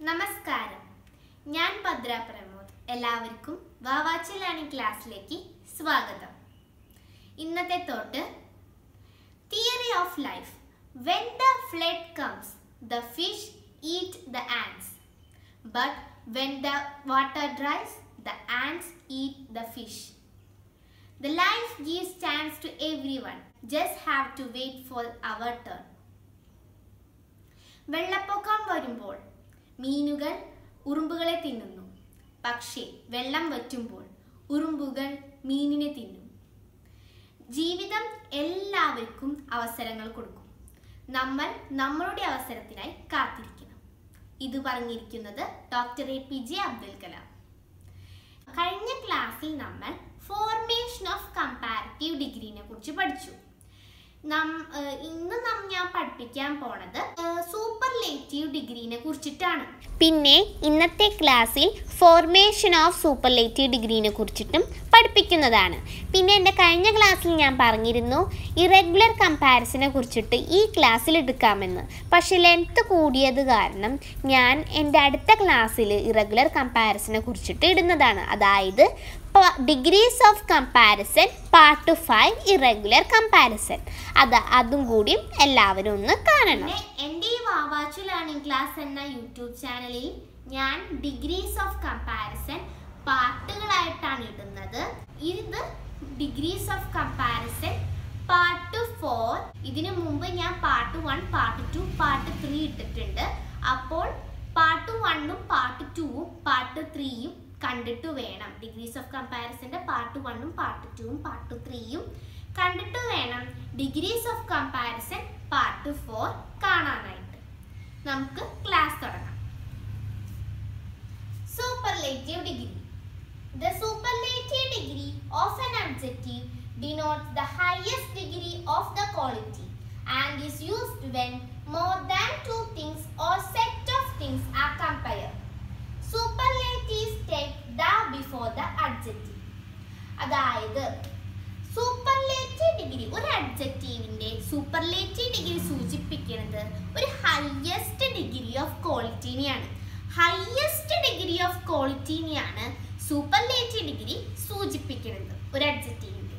നമസ്കാരം ഞാൻ ഭദ്ര പ്രമോദ് എല്ലാവർക്കും വാവാച്ച ലേണിംഗ് ക്ലാസ്സിലേക്ക് സ്വാഗതം ഇന്നത്തെ thought theory of life when the flood comes the fish eat the ants but when the water dries the ants eat the fish The life gives chance to everyone. Just have to wait for our turn. വെള്ളപ്പൊക്കം വരുമ്പോൾ മീനുകൾ ഉറുമ്പുകളെ തിന്നുന്നു പക്ഷേ വെള്ളം വറ്റുമ്പോൾ ഉറുമ്പുകൾ മീനിനെ തിന്നും ജീവിതം എല്ലാവർക്കും അവസരങ്ങൾ കൊടുക്കും നമ്മൾ നമ്മളുടെ അവസരത്തിനായി കാത്തിരിക്കണം ഇത് പറഞ്ഞിരിക്കുന്നത് doctor A P J Abdul Kalam കഴിഞ്ഞ ക്ലാസ്സിൽ നമ്മൾ ഫോർമേഷൻ ഓഫ് കമ്പാരിറ്റീവ് ഡിഗ്രീനെ കുറിച്ച് പഠിച്ചു നം ഏഹ് ഇന്ന് നം ഞാൻ പഠിപ്പിക്കാൻ പോണത് സൂപ്പർലേറ്റീവ് ഡിഗ്രീനെ കുറിച്ചിട്ടാണ് പിന്നെ ഇന്നത്തെ ക്ലാസ്സിൽ ഫോർമേഷൻ ഓഫ് സൂപ്പർലേറ്റീവ് ഡിഗ്രീനെ കുറിച്ചിട്ടും പഠിപ്പിക്കുന്നതാണ് പിന്നെ എൻ്റെ കഴിഞ്ഞ ക്ലാസ്സിൽ ഞാൻ പറഞ്ഞിരുന്നു ഇറഗുലർ കമ്പാരിസനെ കുറിച്ചിട്ട് ഈ ക്ലാസ്സിൽ എടുക്കാമെന്ന് പക്ഷേ ലെങ്ത്ത് കൂടിയത് കാരണം ഞാൻ എൻ്റെ അടുത്ത ക്ലാസ്സിൽ ഇറഗുലർ കമ്പാരിസനെ കുറിച്ചിട്ട് ഇടുന്നതാണ് അതായത് degrees of comparison part five irregular comparison അത് അതും കൂടിയും എല്ലാവരും ഒന്ന് കാണണം പിന്നെ എൻ്റെ ഈ വാവാച്ചു ലേണിംഗ് ക്ലാസ് എന്ന യൂട്യൂബ് ചാനലിൽ ഞാൻ ഡിഗ്രീസ് ഓഫ് കമ്പാരിസൺ പാർട്ടുകളായിട്ടാണ് ഇടുന്നത് ഇത് degrees of comparison part four ഇതിനു മുമ്പ് ഞാൻ part one part two part three ഇട്ടിട്ടുണ്ട് അപ്പോൾ പാർട്ട് വണ്ണും പാർട്ട് ടൂവും പാർട്ട് ത്രീയും കണ്ടിട്ട് വേണം ഡിഗ്രീസ് ഓഫ് കമ്പാരിസന്റെ പാർട്ട് വണ്ണും പാർട്ട് ടൂവും പാർട്ട് ത്രീയും കണ്ടിട്ട് വേണം degrees of comparison part four കാണാനായിട്ട് നമുക്ക് ക്ലാസ് തുടങ്ങാം superlative degree The superlative degree of an adjective denotes the highest degree of the quality and is used when more than two things or set of things are compared. Superlatives take the before the adjective. അതായത് superlative degree ഒരു അഡ്ജക്റ്റീവിന്റെ superlative degree സൂചിപ്പിക്കുന്നത് ഒരു highest degree of ക്വാളിറ്റിനെയാണ് highest degree of ക്വാളിറ്റിനെയാണ് superlative degree സൂചിപ്പിക്കുന്നത് ഒരു അഡ്ജക്റ്റീവിന്റെ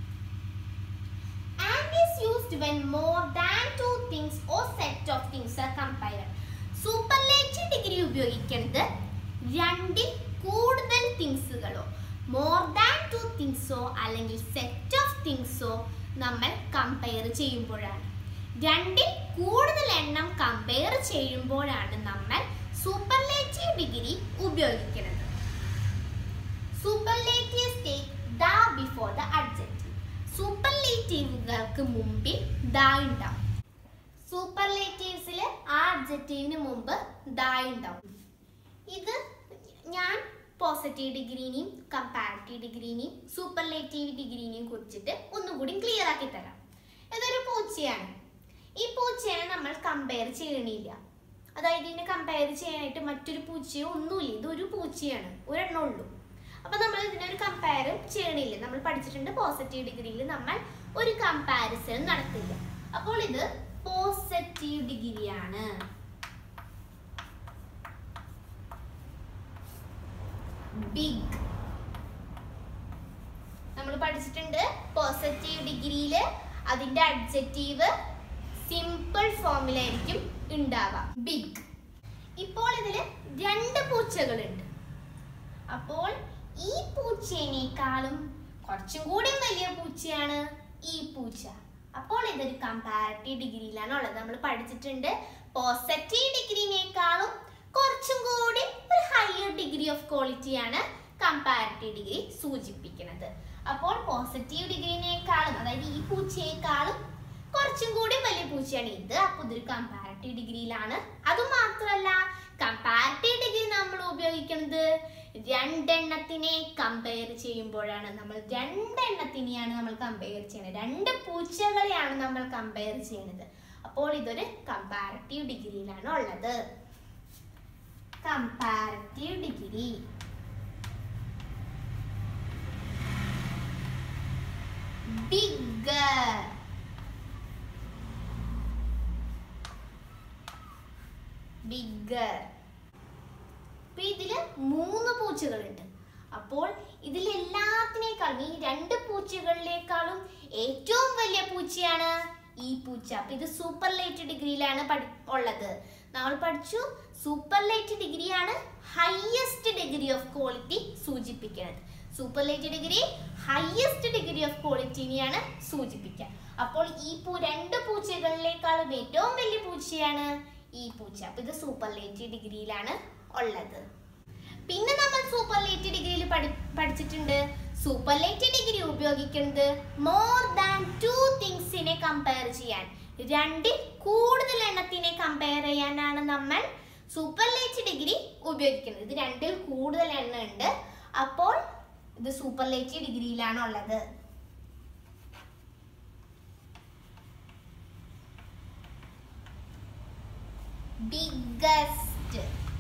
and is used when more than two things or set of things are compared superlative degree ഉപയോഗിക്കുന്നത് രണ്ടിൽ കൂടുതൽ തിങ്സുകളോ മോർ ദാൻ ടു തിങ്സോ അല്ലെങ്കിൽ സെറ്റ് ഓഫ് തിങ്സോ നമ്മൾ കമ്പയർ ചെയ്യുമ്പോഴാണ് രണ്ടിൽ കൂടുതൽ എണ്ണം കമ്പയർ ചെയ്യുമ്പോഴാണ് നമ്മൾ സൂപ്പർലേറ്റീവ് ഡിഗ്രി ഉപയോഗിക്കുന്നത് superlatives take the before the adjective സൂപ്പർലേറ്റീവുകൾക്ക് മുമ്പിൽ ദ ഉണ്ടാവും സൂപ്പർലേറ്റീവ്സിൽ ആ അഡ്ജക്റ്റീവിന് മുമ്പ് ദ ഉണ്ടാവും ഇത് ഞാൻ പോസിറ്റീവ് ഡിഗ്രീനെയും കമ്പാരിറ്റീവ് ഡിഗ്രീനെയും സൂപ്പർലേറ്റീവ് ഡിഗ്രീനെയും കുറിച്ചിട്ട് ഒന്നും കൂടി ക്ലിയർ ആക്കി തരാം ഇതൊരു പൂച്ചയാണ് ഈ പൂച്ചയെ നമ്മൾ കമ്പയർ ചെയ്യണില്ല അതായത് ഇതിനെ കമ്പയർ ചെയ്യാനായിട്ട് മറ്റൊരു പൂച്ചയോ ഒന്നുമില്ല ഇതൊരു പൂച്ചയാണ് ഒരെണ്ണം ഉള്ളൂ അപ്പൊ നമ്മൾ ഇതിനൊരു കമ്പയർ ചെയ്യണില്ല നമ്മൾ പഠിച്ചിട്ടുണ്ട് പോസിറ്റീവ് ഡിഗ്രിയിൽ നമ്മൾ ഒരു കമ്പാരിസൺ നടത്തില്ല അപ്പോൾ ഇത് പോസിറ്റീവ് ഡിഗ്രിയാണ് ബിഗ് നമ്മൾ പഠിച്ചിട്ടുണ്ട് പോസിറ്റീവ് ഡിഗ്രിയിൽ അതിന്റെ അഡ്ജക്റ്റീവ് സിമ്പിൾ ഫോമിലായിരിക്കും ഉണ്ടാവാം ബിഗ് ഇപ്പോൾ ഇതിൽ രണ്ട് പൂച്ചകളുണ്ട് അപ്പോൾ ഈ പൂച്ചേനേക്കാളും കുറച്ചും കൂടി വലിയ പൂച്ചയാണ് ഈ പൂച്ച അപ്പോൾ ഇതൊരു കമ്പാരിറ്റീവ് ഡിഗ്രിയിലാണ് ഉള്ളത് നമ്മൾ പഠിച്ചിട്ടുണ്ട് പോസിറ്റീവ് ഡിഗ്രിനേക്കാളും കുറച്ചും കൂടി ഒരു ഹയർ ഡിഗ്രി ഓഫ് ക്വാളിറ്റിയാണ് കമ്പാരിറ്റീവ് ഡിഗ്രി സൂചിപ്പിക്കുന്നത് അപ്പോൾ പോസിറ്റീവ് ഡിഗ്രിനേക്കാളും അതായത് ഈ പൂച്ചയേക്കാളും കുറച്ചും കൂടി വലിയ പൂച്ചയാണ് ഇത് അപ്പോൾ ഇതൊരു കമ്പാരിറ്റീവ് ഡിഗ്രിയിലാണ് അതുമാത്രമല്ല കമ്പാരിറ്റീവ് ഡിഗ്രി നമ്മൾ ഉപയോഗിക്കുന്നത് രണ്ടെണ്ണത്തിനെ കമ്പയർ ചെയ്യുമ്പോഴാണ് നമ്മൾ രണ്ടെണ്ണത്തിനെയാണ് നമ്മൾ കമ്പയർ ചെയ്യുന്നത് രണ്ട് പൂച്ചകളെയാണ് നമ്മൾ കമ്പയർ ചെയ്യുന്നത് അപ്പോൾ ഇതൊരു കമ്പാരിറ്റീവ് ഡിഗ്രിയിലാണ് ഉള്ളത് കമ്പാരിറ്റീവ് ഡിഗ്രി bigger bigger അപ്പൊ ഇതില് മൂന്ന് പൂച്ചകളുണ്ട് അപ്പോൾ ഇതിലെല്ലാത്തിനേക്കാളും ഈ രണ്ട് പൂച്ചകളിലേക്കാളും ഏറ്റവും വലിയ പൂച്ചയാണ് ഈ പൂച്ച അപ്പൊ ഇത് സൂപ്പർലൈറ്റ് ഡിഗ്രിയിലാണ് പഠി ഉള്ളത് നമ്മൾ പഠിച്ചു സൂപ്പർലൈറ്റ് ഡിഗ്രിയാണ് ഹയസ്റ്റ് ഡിഗ്രി ഓഫ് ക്വാളിറ്റി സൂചിപ്പിക്കുന്നത് superlative degree highest degree of ക്വാളിറ്റിനെയാണ് സൂചിപ്പിക്കുക അപ്പോൾ ഈ പൂ രണ്ട് പൂച്ചകളിലേക്കാളും ഏറ്റവും വലിയ പൂച്ചയാണ് ഈ പൂച്ച അപ്പൊ ഇത് സൂപ്പർലൈറ്റ് ഡിഗ്രിയിലാണ് ഉള്ളത് പിന്നെ നമ്മൾ സൂപ്പർലേറ്റ് ഡിഗ്രിയിൽ പഠി പഠിച്ചിട്ടുണ്ട് സൂപ്പർലേറ്റ് ഡിഗ്രി ഉപയോഗിക്കുന്നത് മോർ ദാൻ ടു തിങ്സിനെ കമ്പയർ ചെയ്യാൻ രണ്ടിൽ കൂടുതൽ എണ്ണത്തിനെ കമ്പയർ ചെയ്യാനാണ് നമ്മൾ സൂപ്പർലേറ്റ് ഡിഗ്രി ഉപയോഗിക്കുന്നത് ഇത് രണ്ടിൽ കൂടുതൽ എണ്ണം ഉണ്ട് അപ്പോൾ ഇത് സൂപ്പർലേറ്റ് ഡിഗ്രിയിലാണ് ഉള്ളത് biggest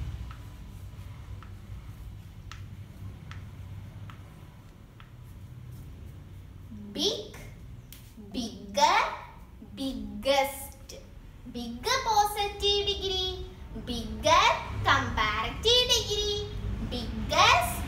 big bigger biggest big positive degree bigger comparative degree biggest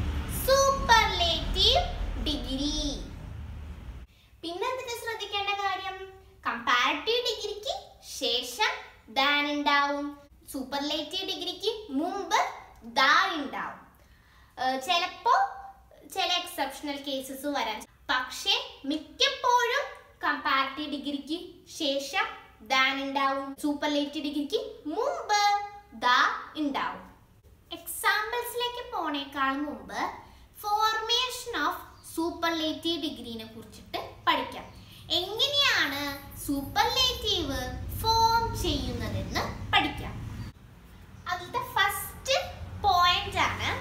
superlative degree പിന്നെന്തൊക്കെ ശ്രദ്ധിക്കേണ്ട കാര്യം കമ്പാരറ്റീവ് ഡിഗ്രിക്ക് ശേഷം ദാൻ ഉണ്ടാവും സൂപ്പർലേറ്റീവ് ഡിഗ്രിക്ക് മുമ്പ് ദാ ഉണ്ടാവും ഏഹ് ചിലപ്പോ ചില എക്സെപ്ഷണൽ കേസസ് വരാൻ പക്ഷേ മിക്കപ്പോഴും കമ്പാരറ്റീവ് ഡിഗ്രിക്ക് ശേഷം ദാൻ ഉണ്ടാവും സൂപ്പർലേറ്റീവ് ഡിഗ്രിക്ക് മുമ്പ് ദാ ഉണ്ടാവും എക്സാമ്പിൾസിലേക്ക് പോണേക്കാൾ മുമ്പ് ഫോർമേഷൻ ഓഫ് സൂപ്പർലേറ്റീവ് ഡിഗ്രീനെ കുറിച്ചിട്ട് പഠിക്കാം എങ്ങനെയാണ് സൂപ്പർലേറ്റീവ് ഫോം ചെയ്യുന്നതെന്ന് പഠിക്കാം അതിലത്തെ ഫസ്റ്റ് പോയിന്റ് ആണ്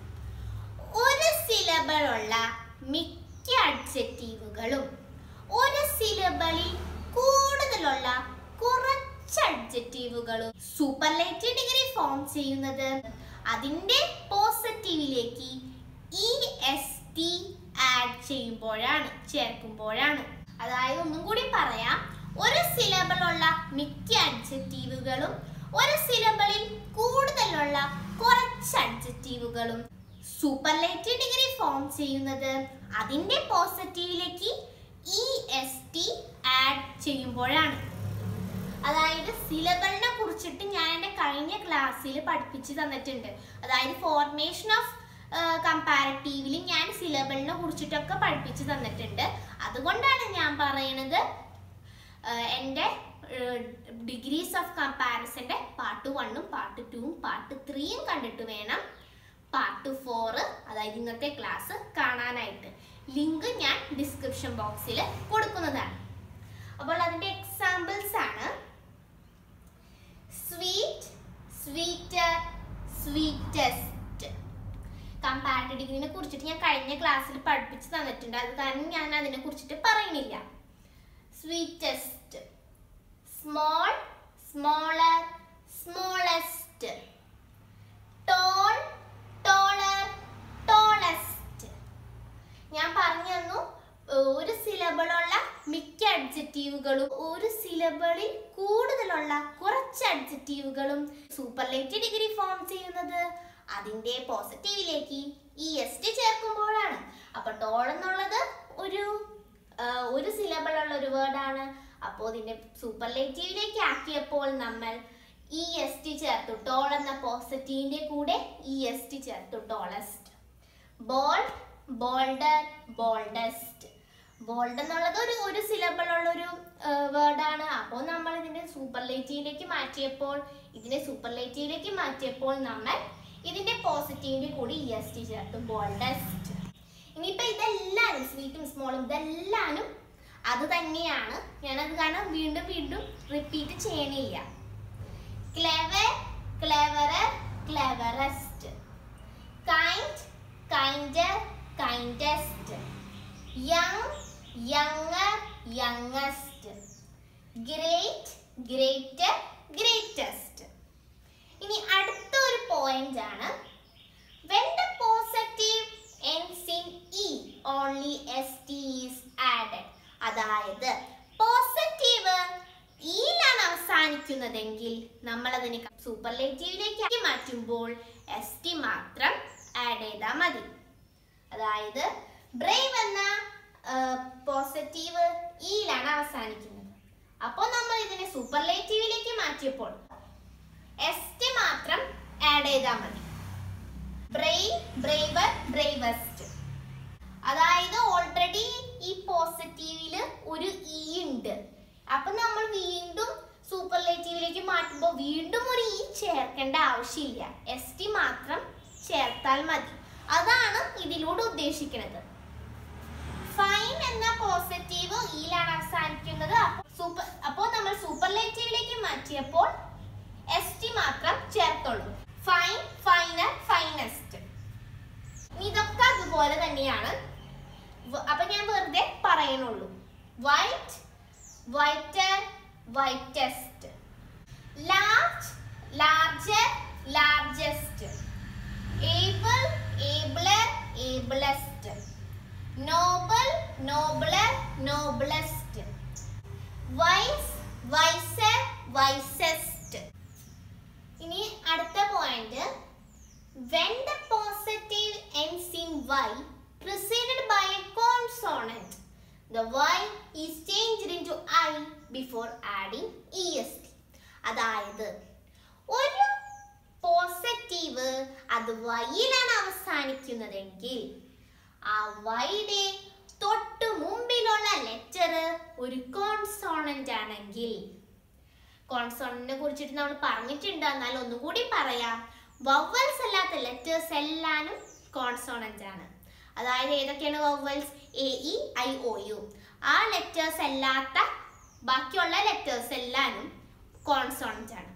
ഒരു സിലബിൾ ഉള്ള മിക്ക അഡ്ജക്റ്റീവുകളും ഒരു സിലബിളിൽ കൂടുതലുള്ള കുറച്ച് അഡ്ജക്റ്റീവുകളും സൂപ്പർലേറ്റീവ് ഡിഗ്രി ഫോം ചെയ്യുന്നത് അതിന്റെ പോസിറ്റീവിലേക്ക് ഇ എസ് ടി ആഡ് ചെയ്യുമ്പോഴാണ് ചേർക്കുമ്പോഴാണ് അതായത് ഒന്നും കൂടി പറയാം ഒരു സിലബിൾ ഉള്ള മിക്ക അഡ്ജക്റ്റീവുകളും ഒരു സിലബിളിൽ കൂടുതലുള്ള കുറച്ച് അഡ്ജക്റ്റീവുകളും സൂപ്പർലേറ്റീവ് ഡിഗ്രി ഫോം ചെയ്യുന്നത് അതിന്റെ പോസിറ്റീവിലേക്ക് ഇ എസ് ടി ആഡ് ചെയ്യുമ്പോഴാണ് അതായത് സിലബിളിനെ കുറിച്ചിട്ട് ഞാൻ എൻ്റെ കഴിഞ്ഞ ക്ലാസ്സിൽ പഠിപ്പിച്ച് തന്നിട്ടുണ്ട് അതായത് ഫോർമേഷൻ ഓഫ് കമ്പാരറ്റീവിൽ ഞാൻ സിലബിളിനെ കുറിച്ചിട്ടൊക്കെ പഠിപ്പിച്ച് തന്നിട്ടുണ്ട് അതുകൊണ്ടാണ് ഞാൻ പറയണത് ആഹ് എൻ്റെ ഡിഗ്രീസ് ഓഫ് കമ്പാരിസന്റെ പാർട്ട് വണ്ണും പാർട്ട് ടൂവും പാർട്ട് ത്രീയും കണ്ടിട്ട് വേണം പാർട്ട് ഫോറ് അതായത് ഇന്നത്തെ ക്ലാസ് കാണാനായിട്ട് ലിങ്ക് ഞാൻ ഡിസ്ക്രിപ്ഷൻ ബോക്സിൽ കൊടുക്കുന്നതാണ് അപ്പോൾ അതിന്റെ എക്സാമ്പിൾസ് ആണ് സ്വീറ്റ് സ്വീറ്റർ സ്വീറ്റസ്റ്റ് കമ്പാരറ്റീവ് ഡിഗ്രിനെ കുറിച്ചിട്ട് ഞാൻ കഴിഞ്ഞ ക്ലാസ്സിൽ പഠിപ്പിച്ച് തന്നിട്ടുണ്ട് അത് കാരണം ഞാൻ അതിനെ കുറിച്ചിട്ട് പറയുന്നില്ല sweetest small smaller smallest tall taller tallest ഞാൻ പറഞ്ഞു തന്നു ഏർ ഒരു സിലബിളുള്ള മിക്ക അഡ്ജക്റ്റീവുകളും ഒരു സിലബിളിൽ കൂടുതലുള്ള കുറച്ച് അഡ്ജക്റ്റീവുകളും സൂപ്പർലേറ്റീവ് ഡിഗ്രി ഫോം ചെയ്യുന്നത് അതിന്റെ പോസിറ്റീവിലേക്ക് ഇ എസ് ടി ചേർക്കുമ്പോഴാണ് അപ്പൊ ടോൾ എന്നുള്ളത് ഒരു ആ, ഒരു സിലബിൾ ഉള്ള ഒരു വേർഡാണ് അപ്പോൾ ഇതിന്റെ സൂപ്പർലേറ്റീവിലേക്ക് ആക്കിയപ്പോൾ നമ്മൾ ഇ എസ് ടി ചേർത്തു ടോൾ എന്ന പോസിറ്റീവിന്റെ കൂടെ ഇ എസ് ടി ചേർത്തു tallest bold bolder boldest bold എന്നുള്ളത് ഒരു ഒരു സിലബിൾ ഉള്ള ഒരു വേർഡാണ് അപ്പോൾ നമ്മൾ ഇതിനെ സൂപ്പർലേറ്റീവിലേക്ക് മാറ്റിയപ്പോൾ ഇതിനെ സൂപ്പർലേറ്റീവിലേക്ക് മാറ്റിയപ്പോൾ നമ്മൾ ഇതിന്റെ പോസിറ്റീവിന്റെ കൂടി ഇ എസ് ടി ചേർത്തു ബോൾഡസ്റ്റ് ഇനിയിപ്പോ ഇതെല്ലാനും സ്വീറ്റും സ്മോളും ഇതെല്ലാനും അത് തന്നെയാണ് ഞാനത് കാരണം വീണ്ടും വീണ്ടും റിപ്പീറ്റ് ചെയ്യണില്ല clever cleverer cleverest kind kinder kindest young younger youngest great greater greatest ഇനി അടുത്ത ഒരു പോയിന്റ് ആണ് when the positive ends in e only st is added അതായത് പോസിറ്റീവ് ഈലാണ് അവസാനിക്കുന്നതെങ്കിൽ നമ്മൾ നമ്മൾ അതിനെ സൂപ്പർലേറ്റീവിലേക്ക് മാറ്റുമ്പോൾ എസ് ടി മാത്രം ആഡ് ചെയ്താൽ മതി അതായത് ബ്രേവ് എന്ന പോസിറ്റീവ് ഇയിലാണ് അവസാനിക്കുന്നത് അപ്പോൾ നമ്മൾ ഇതിനെ സൂപ്പർലേറ്റീവിലേക്ക് മാറ്റിയപ്പോൾ എസ് ടി മാത്രം ആഡ് ചെയ്താൽ മതി ബ്രേവ് ബ്രേവർ ബ്രേവസ്റ്റ് അതായത് ഓൾറെഡി ഈ പോസിറ്റീവില് ഒരു ഇ ഉണ്ട് അപ്പൊ നമ്മൾ വീണ്ടും സൂപ്പർലേറ്റീവിലേക്ക് മാറ്റുമ്പോൾ വീണ്ടും ഒരു ഇ ചേർക്കേണ്ട ആവശ്യമില്ല എസ് ടി മാത്രം ചേർത്താൽ മതി അതാണ് ഇതിലൂടെ ഉദ്ദേശിക്കുന്നത് ഫൈൻ എന്ന പോസിറ്റീവ് ഇയിലാണ് അവസാനിക്കുന്നത് സൂപ്പർ അപ്പോൾ നമ്മൾ സൂപ്പർലേറ്റീവിലേക്ക് മാറ്റിയപ്പോൾ എസ് ടി മാത്രം ചേർത്തുള്ളൂ ഫൈൻ ഫൈനൽ ഫൈനസ്റ്റ് ഇതൊക്കെ അതുപോലെ തന്നെയാണ് വ- അപ്പൊ ഞാൻ വെറുതെ പറയണുള്ളൂ white whiter whitest large larger largest able abler ablest noble nobler noblest wise wiser wisest ഇനി അടുത്ത point when the positive ends in y preceded by a consonant the y is changed into i before adding est അതായത് ഒരു positive അത് വൈയിലാണ് അവസാനിക്കുന്നതെങ്കിൽ ആ വൈയുടെ തൊട്ട് മുമ്പിലുള്ള letter ഒരു കോൺസോണന്റ് ആണെങ്കിൽ കോൺസോണന്റിനെ കുറിച്ചിട്ട് നമ്മൾ പറഞ്ഞിട്ടുണ്ട് എന്നാൽ ഒന്നുകൂടി പറയാം വവ്വൽസ് അല്ലാത്ത ലെറ്റേഴ്സ് എല്ലാനും കോൺസോണന്റ് ആണ് അതായത് ഏതൊക്കെയാണ് vowels A E I O U ആ ലെറ്റേഴ്സ് അല്ലാത്ത ബാക്കിയുള്ള ലെറ്റേഴ്സ് എല്ലാനും കോൺസോണന്റ് ആണ്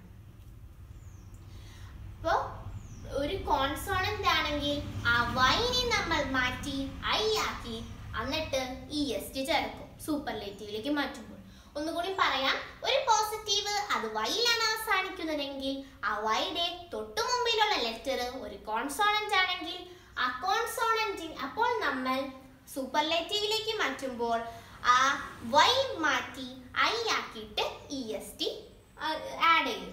അപ്പോൾ ഒരു കോൺസോണന്റ് ആണെങ്കിൽ ആ വൈനെ നമ്മൾ മാറ്റി ഐ ആക്കി എന്നിട്ട് ഇ എസ് ടി ചേർക്കും സൂപ്പർലേറ്റീവിലേക്ക് മാറ്റുമ്പോൾ ഒന്നുകൂടി പറയാം ഒരു പോസിറ്റീവ് അത് വൈയിലാണ് അവസാനിക്കുന്നതെങ്കിൽ ആ വൈയുടെ തൊട്ടു മുമ്പിലുള്ള ലെറ്റർ ഒരു കോൺസോണന്റ് ആണെങ്കിൽ ആ കോൺസോണന്റിൽ അപ്പോൾ നമ്മൾ സൂപ്പർലേറ്റീവിലേക്ക് മാറ്റുമ്പോൾ ആ വൈ മാറ്റി ഐ ആക്കിയിട്ട് ഇ എസ് ടി ആഡ് ചെയ്യും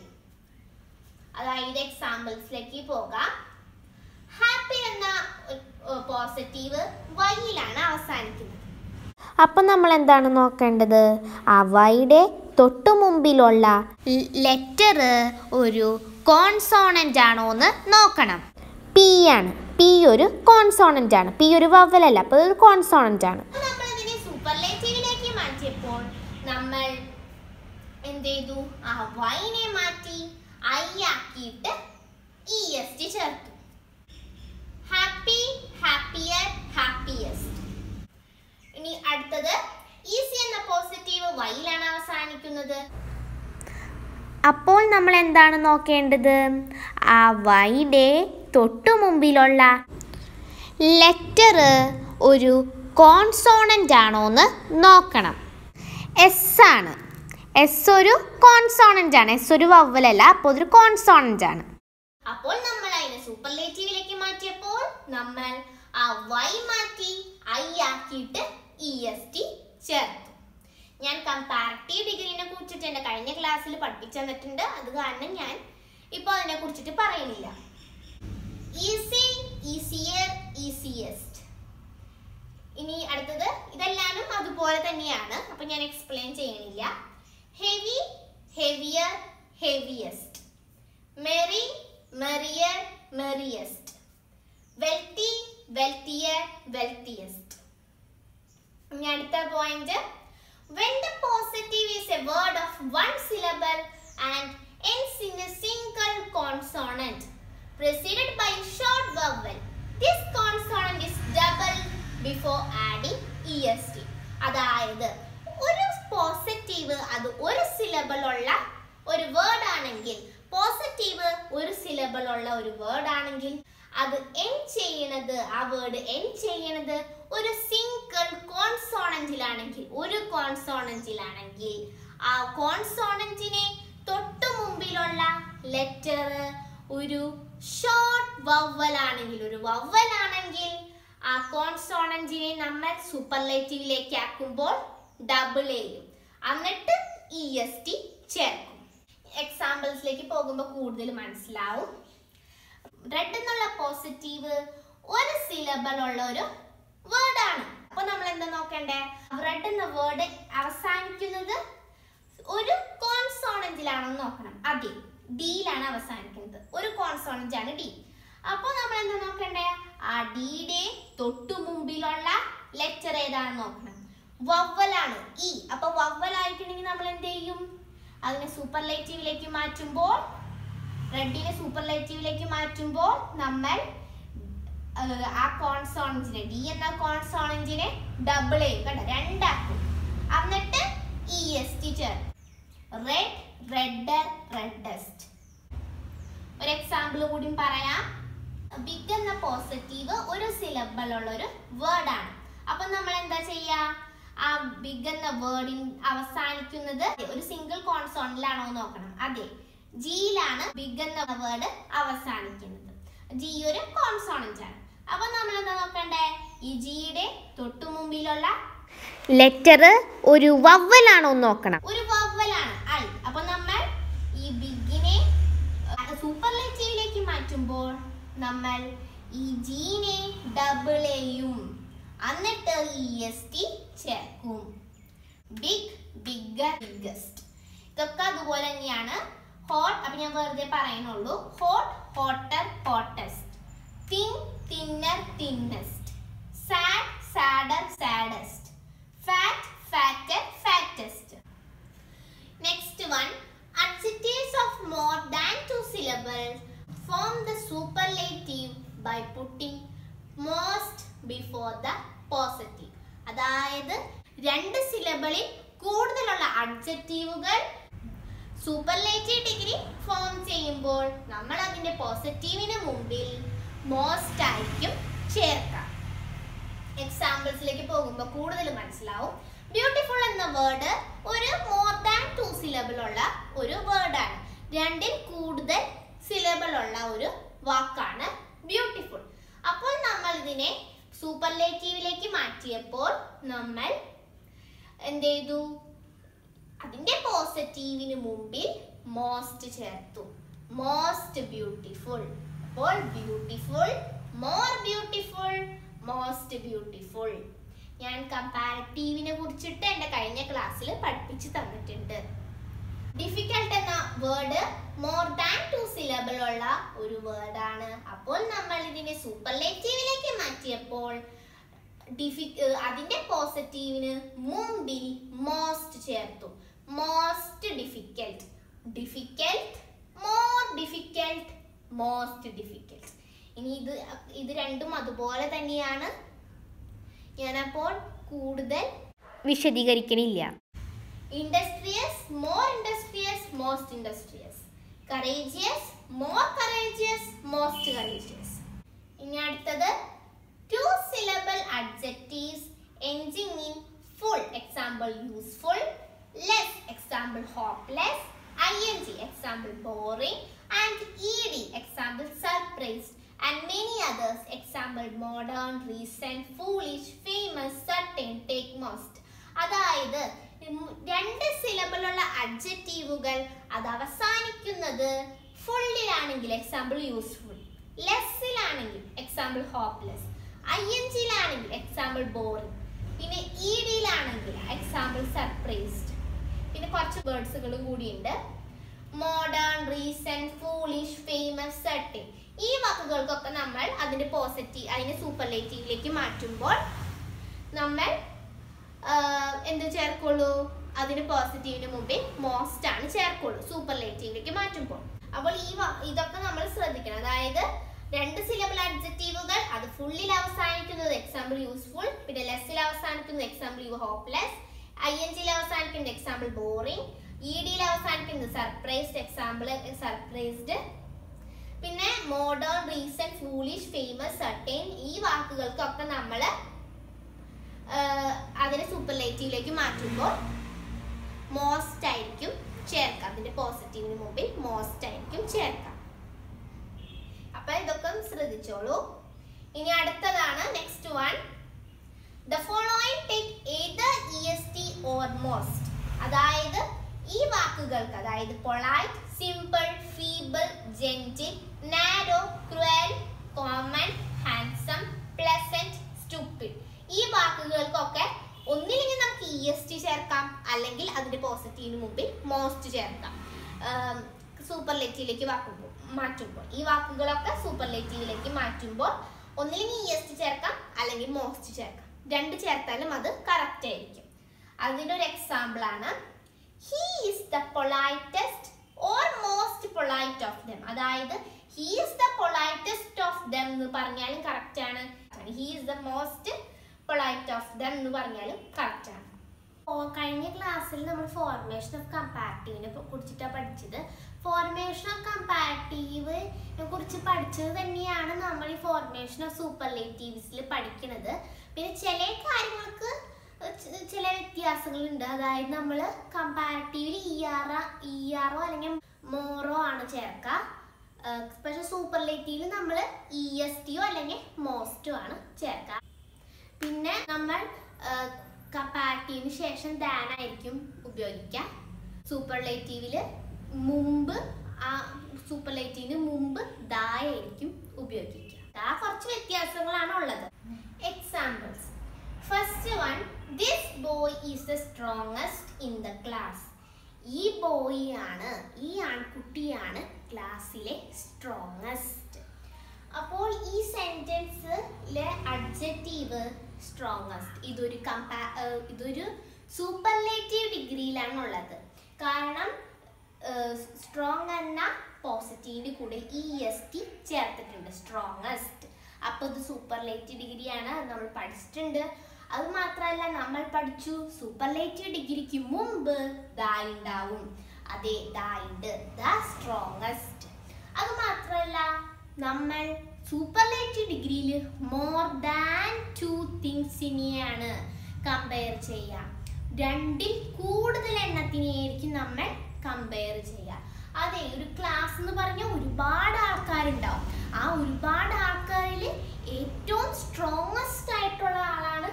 അതായത് എക്സാമ്പിൾസിലേക്ക് പോകാം ഹാപ്പി എന്ന പോസിറ്റീവ് വൈയിലാണ് അവസാനിക്കുന്നത് അപ്പം നമ്മൾ എന്താണ് നോക്കേണ്ടത് ആ വൈയുടെ തൊട്ടു മുമ്പിലുള്ള ലെറ്റർ ഒരു കോൺസോണൻ്റ് ആണോ എന്ന് നോക്കണം പി ആണ് പി ഒരു കോൺസോണൻ്റ് ആണ് പി ഒരു വവ്വലല്ല അപ്പോൾ ഒരു കോൺസോണൻ്റ് ആണ് അപ്പോൾ നമ്മൾ ഇതിനെ സൂപ്പർലേറ്റീവിലേക്ക് മാറ്റിയപ്പോൾ നമ്മൾ എന്ത് ചെയ്തു ആ വൈനെ മാറ്റി ഐ ആക്കിയിട്ട് ഇ എസ് ടി ചേർത്തു ഹാപ്പി ഹാപ്പിയർ ഹാപ്പിയസ്റ്റ് ഇനി അടുത്തത് ഈസി എന്ന പോസിറ്റീവ് വൈയിലാണ് അവസാനിക്കുന്നത് അപ്പോൾ നമ്മൾ എന്താണ് നോക്കേണ്ടത് ആ വൈയുടെ തൊട്ടു മുമ്പിലുള്ള ലെറ്റർ ഒരു കോൺസോണൻ്റ് ആണോ എന്ന് നോക്കണം എസ് ആണ് എസ് ഒരു കോൺസോണൻ്റ് ആണ് എസ് ഒരു വവ്വലല്ല അപ്പോൾ അതൊരു കോൺസോണൻ്റ് ആണ് അപ്പോൾ നമ്മൾ അതിനെ സൂപ്പർലേറ്റീവിലേക്ക് മാറ്റിയപ്പോൾ നമ്മൾ ആ വൈ മാറ്റി ഐ ആക്കിയിട്ട് ഇ എസ് ടി ചേർത്തു ഞാൻ കമ്പാരറ്റീവ് ഡിഗ്രീനെ കുറിച്ചിട്ട് എൻ്റെ കഴിഞ്ഞ ക്ലാസ്സിൽ പഠിപ്പിച്ചു തന്നിട്ടുണ്ട് അത് കാരണം ഞാൻ ഇപ്പോൾ അതിനെ കുറിച്ചിട്ട് പറയുന്നില്ല ഈസി ഈസിയർ ഈസിയസ്റ്റ് ഇനി അടുത്തത് ഇതെല്ലാനും അതുപോലെ തന്നെയാണ് അപ്പൊ ഞാൻ എക്സ്പ്ലെയിൻ ചെയ്യണില്ല heavy heavier heaviest merry merrier merriest wealthy wealthier wealthiest ഇനി അടുത്ത point when the positive is a word of one syllable and ends in a single consonant preceded by a short vowel this consonant is double before adding est അതായത് ഒരു positive അത് ഒരു syllable ഉള്ള ഒരു word ആണെങ്കിൽ positive ഒരു syllable ഉള്ള ഒരു വേർഡ് ആണെങ്കിൽ അത് എൻ ചെയ്യണത് ആ വേർഡ് എൻ ചെയ്യണത് ഒരു സിംഗിൾ കോൺസോണന്റിലാണെങ്കിൽ ഒരു കോൺസോണന്റിലാണെങ്കിൽ ആ കോൺസോണന്റിനെ തൊട്ടു മുമ്പിലുള്ള ലെറ്റർ ഒരു ഷോർട്ട് വവ്വൽ ആണെങ്കിൽ ഒരു വവ്വൽ ആണെങ്കിൽ ആ കോൺസോണന്റിനെ നമ്മൾ സൂപ്പർലേറ്റീവിലേക്ക് ആക്കുമ്പോൾ ഡബിൾ ചെയ്യും എന്നിട്ട് ഇ എസ് ടി ചേർക്കും എക്സാമ്പിൾസിലേക്ക് പോകുമ്പോൾ കൂടുതൽ മനസ്സിലാവും റെഡ് എന്നുള്ള പോസിറ്റീവ് ഒരു സിലബിൾ ഉള്ള ഒരു വേർഡ് ആണ് അപ്പൊ നമ്മൾ എന്താ നോക്കണ്ടേ റെഡ് എന്ന വേർഡ് അവസാനിക്കുന്നത് ഒരു കോൺസോണന്റിലാണെന്ന് നോക്കണം അതെ ഡിയിലാണ് അവസാനിക്കുന്നത് ഒരു കോൺസോണന്റ് ആണ് ഡി അപ്പൊ നമ്മൾ എന്താ നോക്കണ്ടേ ആ ഡിയുടെ തൊട്ടു മുമ്പിലുള്ള ലെറ്റർ ഏതാണെന്ന് നോക്കണം വവ്വലാണ് ഇ അപ്പൊ വവ്വൽ ആയിട്ടുണ്ടെങ്കിൽ നമ്മൾ എന്ത് ചെയ്യും അതിനെ സൂപ്പർലേറ്റീവിലേക്ക് മാറ്റുമ്പോൾ റെഡിനെ സൂപ്പർലേറ്റീവിലേക്ക് മാറ്റുമ്പോൾ നമ്മൾ ഏഹ്, ആ കോൺസോണന്റിനെ ഡി എന്ന കോൺസോണന്റിനെ ഡബിൾ ചെയ്യും കേട്ടോ രണ്ടാക്കും എന്നിട്ട് ഇ എസ് ടി ചേർക്കും റെഡ് റെഡ് റെഡസ്റ്റ് ഒരു എക്സാമ്പിൾ കൂടി പറയാം ബിഗ് എന്ന പോസിറ്റീവ് ഒരു സിലബിൾ ഉള്ള ഒരു വേർഡ് ആണ് അപ്പൊ നമ്മൾ എന്താ ചെയ്യാ ആ ബിഗ് എന്ന വേർഡിൻ അവസാനിക്കുന്നത് ഒരു സിംഗിൾ കോൺസോണിലാണോ എന്ന് നോക്കണം അതെ ജിയിലാണ് ബിഗ് എന്ന വേർഡ് അവസാനിക്കുന്നത് ജി ഒരു കോൺസോണന്റ് ആണ് അപ്പൊ നമ്മൾ എന്താ നോക്കണ്ടേ ഈ ജിയുടെ തൊട്ടു മുമ്പിലുള്ള ലെറ്റർ ഒരു വവ്വലാണോ എന്ന് നോക്കണം ഒരു വവ്വലാണ് ഐ അപ്പൊ നമ്മൾ ഈ ബിഗിനെ സൂപ്പർലേറ്റീവിലേക്ക് മാറ്റുമ്പോൾ നമ്മൾ ഈ ജീനെ ഡബിൾ ചെയ്യും എന്നിട്ട് ഇ എസ് ടി ചേർക്കും ബിഗ് ബിഗർ ബിഗസ്റ്റ് ഇതൊക്കെ അതുപോലെ തന്നെയാണ് ഹോട്ട് അപ്പൊ ഞാൻ വെറുതെ പറയുന്നുള്ളൂ hot hotter hottest thin thinner thinnest sad sadder saddest fat fatter fattest next one adjectives of more than two syllables form the superlative by putting most before the positive അതായത് രണ്ട് സിലബിളിൽ കൂടുതലുള്ള അഡ്ജക്റ്റീവുകൾ സൂപ്പർലേറ്റീവ് ഡിഗ്രി ഫോം ചെയ്യുമ്പോൾ നമ്മൾ അതിന്റെ പോസിറ്റീവിന് മുമ്പിൽ most ആയിരിക്കും ചേർക്കാം എക്സാമ്പിൾസിലേക്ക് പോകുമ്പോൾ കൂടുതൽ മനസ്സിലാവും ബ്യൂട്ടിഫുൾ എന്ന വേർഡ് ഒരു മോർ ദാൻ ടു സിലബിൾ ഉള്ള ഒരു വേർഡാണ് രണ്ടിൽ കൂടുതൽ സിലബിൾ ഉള്ള ഒരു വാക്കാണ് ബ്യൂട്ടിഫുൾ അപ്പോൾ നമ്മൾ ഇതിനെ സൂപ്പർലേറ്റീവിലേക്ക് മാറ്റിയപ്പോൾ നമ്മൾ എന്ത് ചെയ്തു അതിന്റെ പോസിറ്റീവിന് മുമ്പിൽ മോസ്റ്റ് ചേർത്തു മോസ്റ്റ് ബ്യൂട്ടിഫുൾ അപ്പോൾ beautiful more beautiful most beautiful ഞാൻ കമ്പാരറ്റീവിനെ കുറിച്ചിട്ട് എൻ്റെ കഴിഞ്ഞ ക്ലാസ്സിൽ പഠിപ്പിച്ചു തന്നിട്ടുണ്ട് ഡിഫിക്കൽട്ട് എന്ന word more than two syllable ഉള്ള ഒരു വേർഡാണ് അപ്പോൾ നമ്മൾ ഇതിനെ സൂപ്പർലേറ്റീവിലേക്ക് മാറ്റിയപ്പോൾ ഡിഫി ഏഹ് അതിന്റെ പോസിറ്റീവിന് മുമ്പിൽ മോസ്റ്റ് ചേർത്തു most difficult difficult more difficult most difficult ഇനി ഇത് ഇത് രണ്ടും അതുപോലെ തന്നെയാണ് ഞാനപ്പോൾ കൂടുതൽ വിശദീകരിക്കണില്ല industrious more industrious most industrious courageous more courageous most courageous ഇനി അടുത്തത് two syllable adjectives ending in full example useful less example hopeless I N G example boring and E D example surprised and many others example modern recent foolish famous certain take most അതായത് ഉം രണ്ട് സിലബിളുള്ള അഡ്ജക്റ്റീവുകൾ അത് അവസാനിക്കുന്നത് ഫുള്ളിലാണെങ്കിൽ example useful ലെസ്സിലാണെങ്കിൽ example hopeless I N ജിയിലാണെങ്കിൽ എക്സാമ്പിൾ ബോറിംഗ് പിന്നെ ഇ ഡിയിലാണെങ്കിൽ എക്സാമ്പിൾ സർപ്രൈസ്ഡ് പിന്നെ കുറച്ച് വേർഡ്സുകളും കൂടിയുണ്ട് modern recent foolish famous certain ഈ വാക്കുകൾക്കൊക്കെ നമ്മൾ അതിന്റെ പോസിറ്റീവ് അതിനെ സൂപ്പർലേറ്റീവിലേക്ക് മാറ്റുമ്പോൾ നമ്മൾ ആഹ് എന്ത് ചേർക്കുള്ളൂ അതിന് പോസിറ്റീവിന് മുമ്പിൽ മോസ്റ്റ് ആണ് ചേർക്കുള്ളൂ സൂപ്പർലേറ്റീവിലേക്ക് മാറ്റുമ്പോൾ അപ്പോൾ ഈ വ- ഇതൊക്കെ നമ്മൾ ശ്രദ്ധിക്കണം അതായത് രണ്ട് സിലബിൾ അഡ്ജക്റ്റീവുകൾ അത് ഫുള്ളിൽ അവസാനിക്കുന്നത് എക്സാമ്പിൾ യൂസ്ഫുൾ പിന്നെ ലെസ്സിൽ അവസാനിക്കുന്നത് example you hopeless I N ജിയിൽ അവസാനിക്കുന്നത് എക്സാമ്പിൾ ബോറിംഗ് ഇ ഡിയിൽ അവസാനിക്കുന്നത് സർപ്രൈസ്ഡ് എക്സാമ്പിൾ സർപ്രൈസ്ഡ് പിന്നെ modern recent foolish famous certain ഈ വാക്കുകൾക്കൊക്കെ നമ്മൾ അതിനെ സൂപ്പർലേറ്റീവിലേക്ക് മാറ്റുമ്പോൾ മോസ്റ്റ് ആയിരിക്കും ചേർക്കാം അതിന്റെ പോസിറ്റീവിന് മുമ്പിൽ മോസ്റ്റ് ആയിരിക്കും ചേർക്കാം അപ്പൊ ഇതൊക്കെ ഒന്ന് ശ്രദ്ധിച്ചോളൂ ഇനി അടുത്തതാണ് next one the following take either E S T or most അതായത് ഈ വാക്കുകൾക്ക് അതായത് polite simple feeble gentle narrow cruel common handsome pleasant stupid ഈ വാക്കുകൾക്കൊക്കെ ഒന്നില്ലെങ്കിൽ നമുക്ക് ഇ എസ് ടി ചേർക്കാം അല്ലെങ്കിൽ അതിന്റെ പോസിറ്റീവിന് മുമ്പിൽ മോസ്റ്റ് ചേർക്കാം സൂപ്പർലേറ്റീവിലേക്ക് വാക്കുമ്പോൾ മാറ്റുമ്പോൾ ഈ വാക്കുകളൊക്കെ സൂപ്പർലേറ്റീവിലേക്ക് മാറ്റുമ്പോൾ ഒന്നില്ലെങ്കിൽ ഇ എസ് ടി ചേർക്കാം അല്ലെങ്കിൽ മോസ്റ്റ് ചേർക്കാം രണ്ട് ചേർത്താലും അത് കറക്റ്റ് ആയിരിക്കും അതിൻ്റെ ഒരു എക്സാമ്പിൾ ആണ് he is the politest or most polite of them അതായത് he is the politest of them എന്ന് പറഞ്ഞാലും കറക്റ്റ് ആണ് he is the most polite of them എന്ന് പറഞ്ഞാലും കറക്റ്റ് ആണ് ഓ, കഴിഞ്ഞ ക്ലാസ്സിൽ നമ്മൾ ഫോർമേഷൻ ഓഫ് കമ്പാരിറ്റീവിനെ കുറിച്ചിട്ടാണ് പഠിച്ചത് ഫോർമേഷൻ ഓഫ് കമ്പാരിറ്റീവിനെ കുറിച്ച് പഠിച്ചത് തന്നെയാണ് നമ്മൾ ഈ ഫോർമേഷൻ ഓഫ് സൂപ്പർലേറ്റീവ്സിൽ പഠിക്കുന്നത് പിന്നെ ചില കാര്യങ്ങൾക്ക് ച- ചില വ്യത്യാസങ്ങളുണ്ട് അതായത് നമ്മൾ കമ്പാരിറ്റീവിൽ ഇ ആർ ഇ ആറോ അല്ലെങ്കിൽ മോറോ ആണ് ചേർക്കുക ഏഹ് പക്ഷെ സൂപ്പർലേറ്റീവിൽ നമ്മൾ ഇ എസ് ടിയോ അല്ലെങ്കിൽ മോസ്റ്റോ ആണ് ചേർക്കുക പിന്നെ നമ്മൾ കമ്പാരിറ്റീവിന് ശേഷം ദാൻ ആയിരിക്കും ഉപയോഗിക്കുക സൂപ്പർലേറ്റീവില് മുമ്പ് ആ സൂപ്പർലേറ്റീവിന് മുമ്പ് ദായായിരിക്കും ഉപയോഗിക്കുക ദാ കുറച്ച് വ്യത്യാസങ്ങളാണ് ഉള്ളത് examples first one this boy is the strongest in the class ഈ ബോയ് ആണ് ഈ ആൺകുട്ടിയാണ് ക്ലാസ്സിലെ സ്ട്രോങ്ങസ്റ്റ് അപ്പോൾ ഈ സെന്റൻസിലെ അഡ്ജക്റ്റീവ് സ്ട്രോങ്ങസ്റ്റ് ഇതൊരു കമ്പാ ഏഹ് ഇതൊരു സൂപ്പർലേറ്റീവ് ഡിഗ്രിയിലാണ് ഉള്ളത് കാരണം സ്ട്രോങ് എന്ന പോസിറ്റീവിൻ്റെ കൂടെ ഇ എസ് ടി ചേർത്തിട്ടുണ്ട് സ്ട്രോങ്ങസ്റ്റ് അപ്പോൾ ഇത് സൂപ്പർലേറ്റീവ് ഡിഗ്രിയാണ് അത് നമ്മൾ പഠിച്ചിട്ടുണ്ട് അത് മാത്രമല്ല നമ്മൾ പഠിച്ചു സൂപ്പർലേറ്റീവ് ഡിഗ്രിക്ക് മുമ്പ് ദാ ഉണ്ടാവും അതെ ദാ ഉണ്ട് ദ സ്ട്രോങ്ങസ്റ്റ് അത് മാത്രമല്ല നമ്മൾ സൂപ്പർലേറ്റീവ് ഡിഗ്രിയിൽ മോർ ദാൻ ടു തിങ്സിനെയാണ് കമ്പയർ ചെയ്യുക രണ്ടിൽ കൂടുതൽ എണ്ണത്തിനെയായിരിക്കും നമ്മൾ കമ്പയർ ചെയ്യുക അതെ ഒരു ക്ലാസ് എന്ന് പറഞ്ഞാൽ ഒരുപാട് ആൾക്കാരുണ്ടാവും ആ ഒരുപാട് ആൾക്കാരിൽ ഏറ്റവും സ്ട്രോങ്ങസ്റ്റ് ആയിട്ടുള്ള ആളാണ്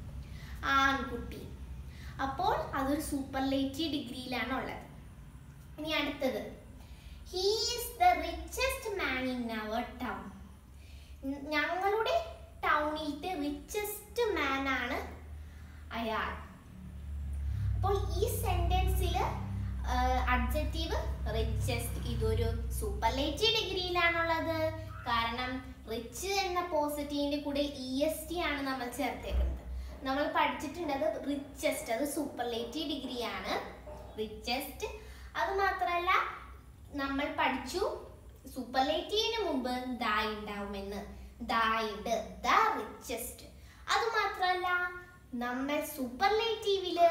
ആ ആൺകുട്ടി അപ്പോൾ അതൊരു സൂപ്പർലേറ്റീവ് ഡിഗ്രിയിലാണ് ഉള്ളത് ഇനി അടുത്തത് he is the richest man in our town ഞങ്ങളുടെ ടൗണിലത്തെ റിച്ചസ്റ്റ് മാൻ ആണ് അയാൾ അപ്പോൾ ഈ സെന്റൻസിൽ അഡ്ജക്റ്റീവ് റിച്ചസ്റ്റ് ഇതൊരു സൂപ്പർലേറ്റീവ് ഡിഗ്രിയിലാണുള്ളത് കാരണം റിച്ച് എന്ന പോസിറ്റീവിന്റെ കൂടെ ഇ എസ് ടി ആണ് നമ്മൾ ചേർത്തേക്കുന്നത് നമ്മൾ പഠിച്ചിട്ടുണ്ട് അത് റിച്ചസ്റ്റ് അത് സൂപ്പർലേറ്റീവ് ഡിഗ്രിയാണ് റിച്ചസ്റ്റ് അത് മാത്രമല്ല നമ്മൾ പഠിച്ചു സൂപ്പർലേറ്റീവിന് മുമ്പ് ദാ ഉണ്ടാവുമെന്ന് ദാ ഉണ്ട് ദ റിച്ചസ്റ്റ് അത് മാത്രമല്ല നമ്മൾ സൂപ്പർലേറ്റീവില്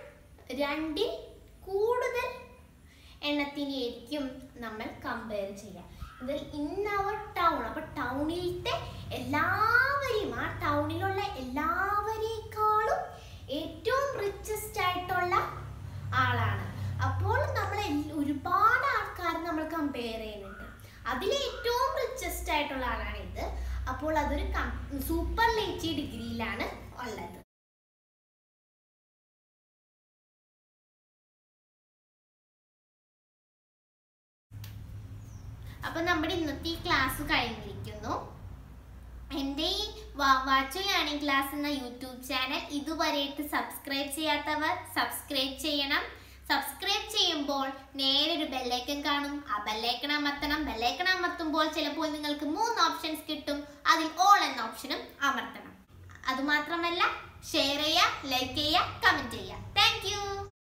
രണ്ടിൽ കൂടുതൽ എണ്ണത്തിനെയായിരിക്കും നമ്മൾ കമ്പയർ ചെയ്യുക ഇതിൽ ഇൻ അവർ ടൗൺ അപ്പൊ ടൗണിലത്തെ എല്ലാവരെയും ആ ടൗണിലുള്ള എല്ലാവരേക്കാളും ഏറ്റവും റിച്ചസ്റ്റ് ആയിട്ടുള്ള ആളാണ് അപ്പോൾ നമ്മൾ എൽ- ഒരുപാട് ആൾക്കാർ നമ്മൾ കമ്പയർ ചെയ്യുന്നുണ്ട് അതിൽ ഏറ്റവും റിച്ചസ്റ്റ് ആയിട്ടുള്ള ആളാണ് ഇത് അപ്പോൾ അതൊരു സൂപ്പർലേറ്റീവ് ഡിഗ്രിയിലാണ് ഉള്ളത് അപ്പൊ നമ്മുടെ ഇന്നത്തെ ഈ ക്ലാസ് കഴിഞ്ഞിരിക്കുന്നു എൻ്റെ ഈ വാച്ച് ലേണിംഗ് ക്ലാസ് എന്ന യൂട്യൂബ് ചാനൽ ഇതുവരെയായിട്ട് സബ്സ്ക്രൈബ് ചെയ്യാത്തവർ സബ്സ്ക്രൈബ് ചെയ്യണം സബ്സ്ക്രൈബ് ചെയ്യുമ്പോൾ നേരെ ഒരു ബെല്ലൈക്കൺ കാണും ആ ബെല്ലൈക്കൺ അമർത്തണം ബെല്ലൈക്കൺ അമർത്തുമ്പോൾ ചിലപ്പോൾ നിങ്ങൾക്ക് മൂന്ന് ഓപ്ഷൻസ് കിട്ടും അതിൽ ഓൾ എന്ന ഓപ്ഷനും അമർത്തണം അതുമാത്രമല്ല ഷെയർ ചെയ്യുക ലൈക്ക് ചെയ്യുക കമൻറ്റ് ചെയ്യുക താങ്ക് യു